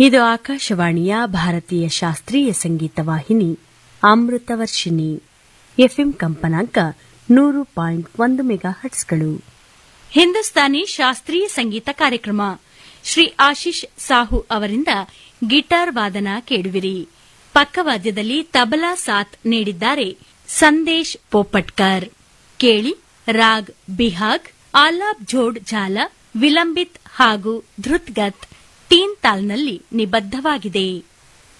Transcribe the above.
ಇದು ಆಕಾಶವಾಣಿಯ ಭಾರತೀಯ ಶಾಸ್ತ್ರೀಯ ಸಂಗೀತ ವಾಹಿನಿ ಅಮೃತವರ್ಷಿಣಿ ಎಫ್ಎಂ ಕಂಪನಾಂಕ ನೂರು ಪಾಯಿಂಟ್ ಒಂದು ಮೆಗಾ ಹಟ್ಸ್ಗಳು ಹಿಂದೂಸ್ತಾನಿ ಶಾಸ್ತ್ರೀಯ ಸಂಗೀತ ಕಾರ್ಯಕ್ರಮ ಶ್ರೀ ಆಶೀಶ್ ಸಾಹು ಅವರಿಂದ ಗಿಟಾರ್ ವಾದನ ಕೇಳುವಿರಿ ಪಕ್ಕವಾದ್ಯದಲ್ಲಿ ತಬಲಾ ಸಾಥ್ ನೀಡಿದ್ದಾರೆ ಸಂದೇಶ್ ಪೋಪಟ್ಕರ್ ಕೇಳಿ ರಾಗ್ ಬಿಹಾಗ್ ಆಲಾಬ್ ಝೋಡ್ ಝಾಲ ವಿಲಂಬಿತ್ ಹಾಗೂ ಧೃತ್ಗತ್ ತೀನ್ ತಾಲ್ನಲ್ಲಿ ನಿಬದ್ಧವಾಗಿದೆ